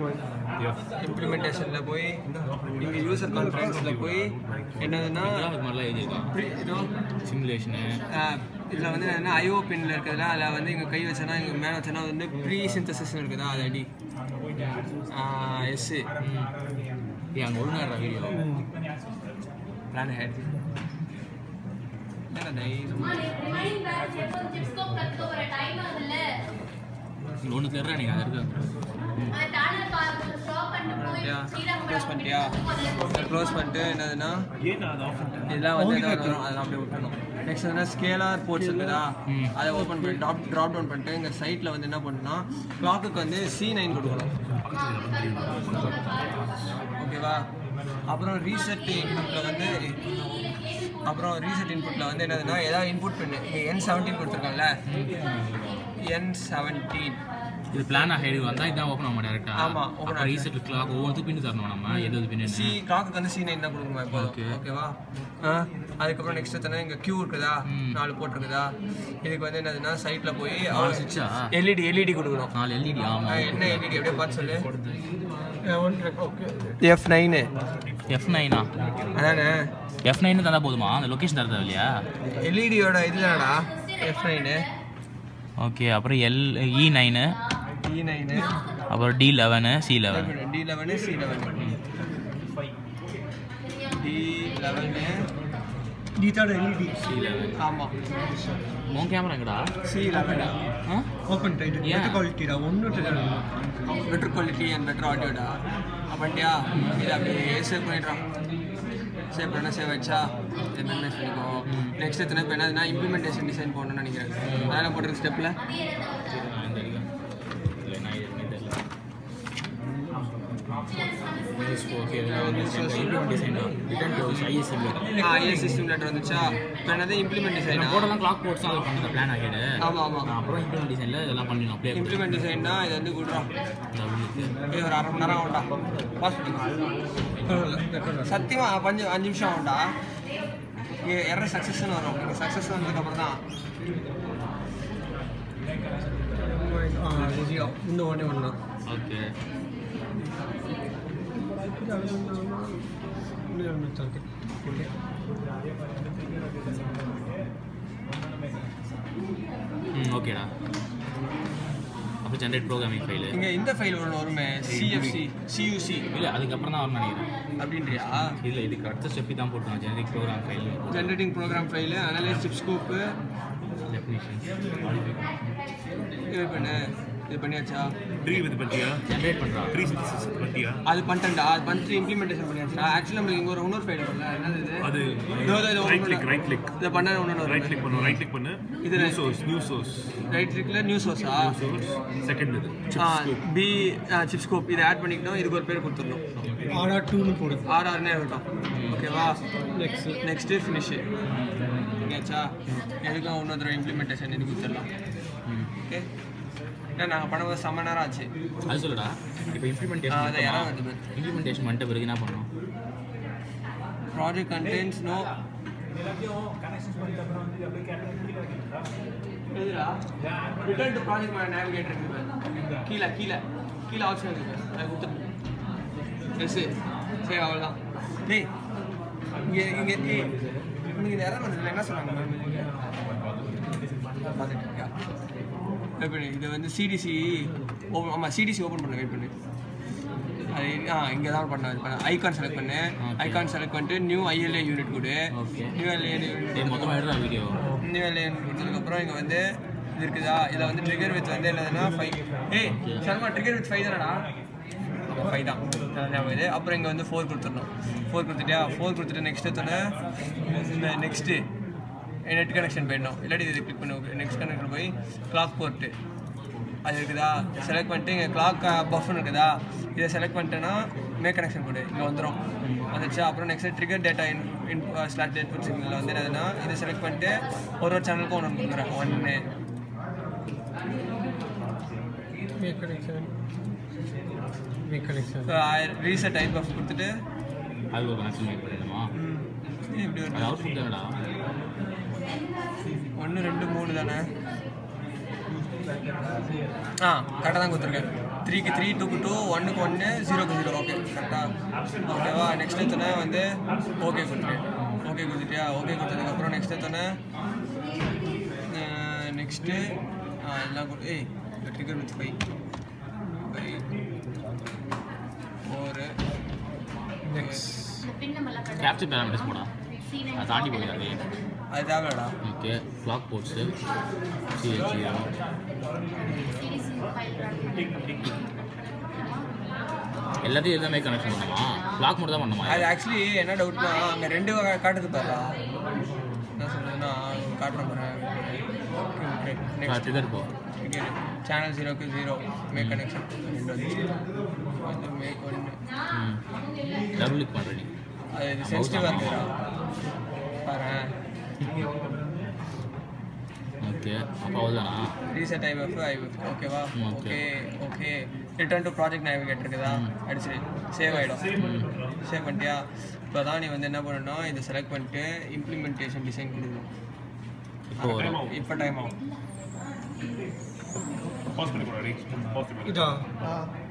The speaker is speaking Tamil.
இம்ப்ளிமெண்டேஷனில் போய் இங்கே யூசர் கான்ஃபரன்ஸில் போய் என்னதுன்னா அது மாதிரிலாம் எழுதியிருக்கான் pre- இதோ சிமுலேஷனு இதில் வந்து என்ன ஐஓ பின்ல இருக்கிறதுல அதில் வந்து இங்கே கை வச்சோன்னா இங்கே மேலே வச்சோன்னா வந்து ப்ரீ சிந்தசிஸ்னு இருக்குதா அது அடி எஸ்ஸு ஏன் அங்கே ஒழுங்காடுற வீடியோ பிளான் ஹெட் என்ன தைரியம் ஒன்று தெரியா நீங்கள் அது இருக்கு க்ளோஸ் பண்ணிட்டியா க்ளோஸ் பண்ணிட்டு என்னதுன்னா இதெல்லாம் வந்து என்ன வரும் அதெல்லாம் அப்படியே விட்டுணும் நெக்ஸ்ட் வந்து ஸ்கேலார் போர்ட்ஸ் இருக்குதா ம். அதை ஓப்பன் பண்ணி ட்ராப் ட்ராப் டவுன் பண்ணிட்டு இங்கே சைட்டில் வந்து என்ன பண்ணணும்னா கிளாக்குக்கு வந்து சி நைன் கொடுக்கணும் ஓகேவா அப்புறம் ரீசெட் இன்புட்டில் வந்து அப்புறம் ரீசெட் இன்புட்டில் வந்து என்னதுன்னா ஏதாவது இன்புட் பண்ணு இங்கே என் செவன்டீன் கொடுத்துருக்காங்கல்ல என் செவன்டீன் இது பிளான் ஆகி வந்தால் இதான் ஓப்பன் ஆகும் டேரெக்டாக ஆமா, open அப்புறம் ரீசெட் கிளாக் ஒவ்வொன்றுக்கும் பின்னு தரணும் நம்ம எது எது பின்னு சி கிளாக்குக்கு வந்து சி நைன் தான் கொடுக்கணுமா இப்போ Okay. ஓகேவா ஆ அதுக்கப்புறம் நெக்ஸ்ட் தானே இங்கே கியூ இருக்குதா ம். நாலு போட்டிருக்குதா இதுக்கு வந்து என்னதுன்னா சைட்டில் போய் நாலு சுவிட்சா எல்இடி எல்இடி கொடுக்கணும் நாலு எல்இடி ஆ, ஆமாம் என்ன எல்இடி அப்படியே பார்த்து சொல்லு எஃப் நைனு எஃப் நைனா அதானே எஃப் நைனு தந்தா போதுமா அந்த லொக்கேஷன் தர தேவையில்லையா எல்இடியோட இதுதானடா எஃப் நைனு ஓகே அப்புறம் L E nine D nine அப்புறம் D eleven C eleven D eleven C eleven D eleven C eleven ஆமாம் உன் கேமரா எங்கடா சி லெவனு ஆ ஓப்பன் ரைட் ஏன்? பெட்டர் குவாலிட்டிடா ஒன்றும் தெரியாது பெட்டர் குவாலிட்டி அண்ட் பெட்டர் ஆடியோடா அப்படியா இது அப்படியே சேவ் பண்ணிடுறான் சேவ் பண்ண சேவ் வச்சா இது மினிமைஸ் பண்ணிக்கோ நெக்ஸ்ட் எத்தனை இப்போ என்னதுன்னா இம்ப்ளிமெண்டேஷன் டிசைன் போடணும்னு நினைக்கிறேன் அதெல்லாம் போட்டிருக்க ஸ்டெப்பில் ஐஎஸ் சிஸ்டம் லெட்டர் வந்துச்சா இப்போ என்னது இம்ப்ளிமெண்ட் டிசைனா போட்டெல்லாம் கிளாக் போர்ட்ஸ் அது பண்ணது பிளான் ஆகிடு ஆமாம் ஆமாம் அப்புறம் இம்ப்ளிமெண்ட் டிசைனில் இதெல்லாம் பண்ணிடணும் அப்படியே இம்ப்ளிமெண்ட் டிசைன்னா இது வந்து கொடுறான் இந்த உள்ளுக்கு இது ஒரு அரை மணி நேரம் ஆகும்டா பாஸ் சத்தியமா பஞ்சு அஞ்சு நிமிஷம் ஆகும்டா எற சக்ஸஸ்னு வரும் நீங்கள் சக்ஸஸ் வந்ததுக்கப்புறம் தான் இன்னும் ஒன்றே ஒன்று தான் ஓகே ஓகே ம் ஓகேடா அப்போ ஜென்ரேட் ப்ரோக்ராமிங் ஃபைலு இங்கே இந்த ஃபைல் ஒன்று வருமே சிஎஃப்சி சியூசி இல்லை அதுக்கப்புறம் தான் வரும்னு நினைக்கிறேன் அப்படின்றியா இல்லை இதுக்கு அடுத்த ஸ்டெப்பி தான் போட்டுருவோம் generic program file generating program file analyse chip scope definition இது பண்ணு இது பண்ணியாச்சா ட்ரீ இது பண்ணிட்டியா ஜென்ரேட் பண்ணுறான் ட்ரீ சிந்தசிஸ் பண்ணிட்டியா அது பண்ணிட்டேன்டா அது பண்ணிட்டு இம்ப்ளிமெண்டேஷன் பண்ணியாச்சா ஆக்சுவலி நம்மளுக்கு இங்கே ஒரு இன்னொரு ஃபைல் இருக்குல்ல என்னது இது அது இதோ இதோ இது ரைட் open கிளிக் பண்ணு. ரைட் கிளிக் இதை பண்ண ஒன்று ரைட் கிளிக் பண்ணு ரைட் கிளிக் பண்ணு இது new right. Source new source right கிளிக்கில் நியூஸ் சோர்ஸா சோர்ஸ் செகண்ட் இது ஆ பி சிப் ஸ்கோப் இதை ஆட் பண்ணிக்கணும் இதுக்கு ஒரு பேர் கொடுத்துடணும் ஆடா டூன்னு போடு ஆர்ஆர்னே இருக்கட்டும் ஓகேவா நெக்ஸ்ட் நெக்ஸ்ட்டு ஃபினிஷு ஓகேச்சா எதுக்கும் இன்னொரு தடவை இம்ப்ளிமெண்டேஷன் இது கொடுத்துடலாம் ஓகே இல்லை நாங்கள் பண்ணும்போது செம்ம நேரம் ஆச்சு அது சொல்லுடா இப்போ ஆ, அதை யாரா இம்ப்ளிமெண்டேஷன் வருது இம்ப்ளிமெண்டேஷன் பண்ணிட்ட பிறகு என்ன பண்ணணும் project contents no return to project navigator இருக்கு கீழே கீழே கீழே ஆப்ஷன் இருக்கு அது கொடுத்துருங்க எஸ் சரி அவ்வளோதான் டேய் இங்கே இங்கே டேய் உங்களுக்கு இந்த இடம் வந்ததுல என்ன சொன்னாங்க மேம் பார்த்துட்டு வெயிட் பண்ணு இது வந்து சிடிசி ஓப்பன் ஆமாம் சிடிசி ஓப்பன் பண்ண வெயிட் பண்ணு அது ஆ இங்கே தான் பண்ண இது பண்ண ஐகான் செலக்ட் பண்ணு Okay. ஐகான் செலக்ட் பண்ணிட்டு நியூ ஐஎல்ஏ யூனிட் கொடு Okay. நியூ ஐஎல்ஏ டேய் யூனிட் மொத்தமாக எடுறா வீடியோ நியூ ஐஎல்ஏ கொடுத்ததுக்கப்புறம் இங்கே வந்து இது இருக்குதா இதில் வந்து ட்ரிகர் வித் வந்து என்னதுன்னா ஃபைவ் ஏய் சர்மா ட்ரிகர் வித் ஃபைவ் தானடா ஃபைவ் தான் அதான் ஞாபகம் இது அப்புறம் இங்கே வந்து ஃபோர் கொடுத்துடணும் ஃபோர் கொடுத்துட்டியா ஃபோர் கொடுத்துட்டு நெக்ஸ்ட் எடுத்தோன்னே இந்த நெக்ஸ்ட்டு நெட் கனெக்ஷன் போயிடணும் இல்லாட்டி இது கிளிக் பண்ணி நெக்ஸ்ட் கனெக்ஷன் போய் கிளாக் போர்ட்டு அது இருக்குதா செலக்ட் பண்ணிட்டு இங்கே கிளாக் பஃப்னு இருக்குதா இதை செலக்ட் பண்ணிட்டேன்னா மே கனெக்ஷன் கொடு இங்கே வந்துடும் வந்துச்சு அப்புறம் next trigger data in in slot date signal வந்து என்னதுன்னா இதை செலக்ட் பண்ணிட்டு ஒரு ஒரு சேனலுக்கும் ஒன்று கொடுக்குறேன் ஒன்று make connection make connection reset I buff கொடுத்துட்டு அது ஒரு கனெக்ஷன் மேக் பண்ணிடணுமா ம், இப்படி அது ஒரு அவுட்புட் தானடா ஒன்று ரெண்டு மூணு தானே ஆ கரெக்டாக தான் கொடுத்துருக்கேன் த்ரீக்கு த்ரீ டூக்கு டூ ஒன்றுக்கு ஒன்று ஜீரோக்கு ஜீரோ ஓகே கரெக்டாக ஓகேவா நெக்ஸ்ட் எடுத்தோன்னே வந்து ஓகே கொடுத்துரு ஓகே கொடுத்துட்டியா ஓகே கொடுத்ததுக்கப்புறம் நெக்ஸ்ட் எடுத்தோன்னே நெக்ஸ்ட்டு எல்லாம் கொடு ஏய் trigger with five five four next capture parameters போடா அதை தாண்டி போயிடாது அது தேவைடா okay flag ports CH zero எல்லாத்தையும் எல்லாமே கனெக்ஷன் பண்ணுமா ஃப்ளாக் மட்டும் தான் பண்ணுமா அது ஆக்சுவலி என்ன டவுட்னா அங்கே ரெண்டு வகை காட்டுது பாருடா என்ன சொல்றதுன்னா காட்டுறேன் பாரு ஓகே நெக்ஸ்ட் ட்ரிகர் போ சேனல் ஜீரோக்கு ஜீரோ மேக் கனெக்ஷன் ரெண்டு வந்துச்சு வந்து மேக் ஒன்று ம் டபுள் கிளிக் பண்ணுற நீ அது இது சென்சிட்டிவாக இருக்குடா பாரு ஓகே அப்போ அவ்வளோதானா ரீசெட் ஐஎஃப் ஐஎஃப் ஓகேவா ம், okay okay. Okay return to project navigate இருக்குதா ம். அடிச்சிரு சேவ் ஆகிடும் சேவ் பண்ணிட்டியா இப்போ தான் நீ வந்து என்ன பண்ணணும் இதை செலக்ட் பண்ணிட்டு இம்ப்ளிமெண்டேஷன் டிசைன் கொடுக்கணும் இப்போ வரும் இப்போ டைம் ஆகும் பாஸ் பண்ணி போடாடி பாஸ் பண்ணி இதா